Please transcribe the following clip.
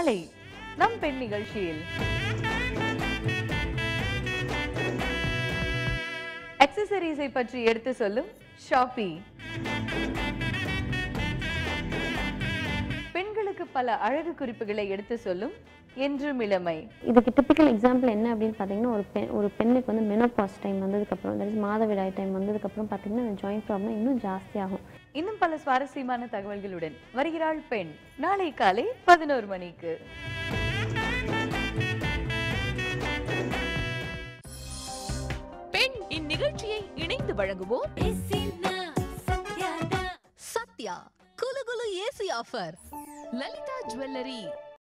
நாளை நம் பெண் நிகழ்ச்சியில் அக்சசரிஸை பற்றி எடுத்து சொல்லும் ஷாப்பி பெண்களுக்கு பல அழகு குறிப்புகளை எடுத்து சொல்லும் என்றும் இளமை இதுக்கு டிப்பிக்கல் எக்ஸாம்பிள் என்ன அப்படின்னு பார்த்தீங்கன்னா ஒரு பெண் ஒரு பெண்ணுக்கு வந்து மெனோபாஸ் டைம் வந்ததுக்கப்புறம் தட் இஸ் மாதவிடாய் டைம் வந்ததுக்கப்புறம் பார்த்தீங்கன்னா அந்த ஜாயிண்ட் ப்ராப்ளம் இன்னும் ஜாஸ்தியாகும் இன்னும் பல சுவாரஸ்யமான தகவல்களுடன் வருகிறாள் பெண் நாளை காலை பதினோரு மணிக்கு பெண் இந்நிகழ்ச்சியை இணைந்து வழங்குவோர் சத்யா குலு குலு ஏசி ஆஃபர் லலிதா ஜுவல்லரி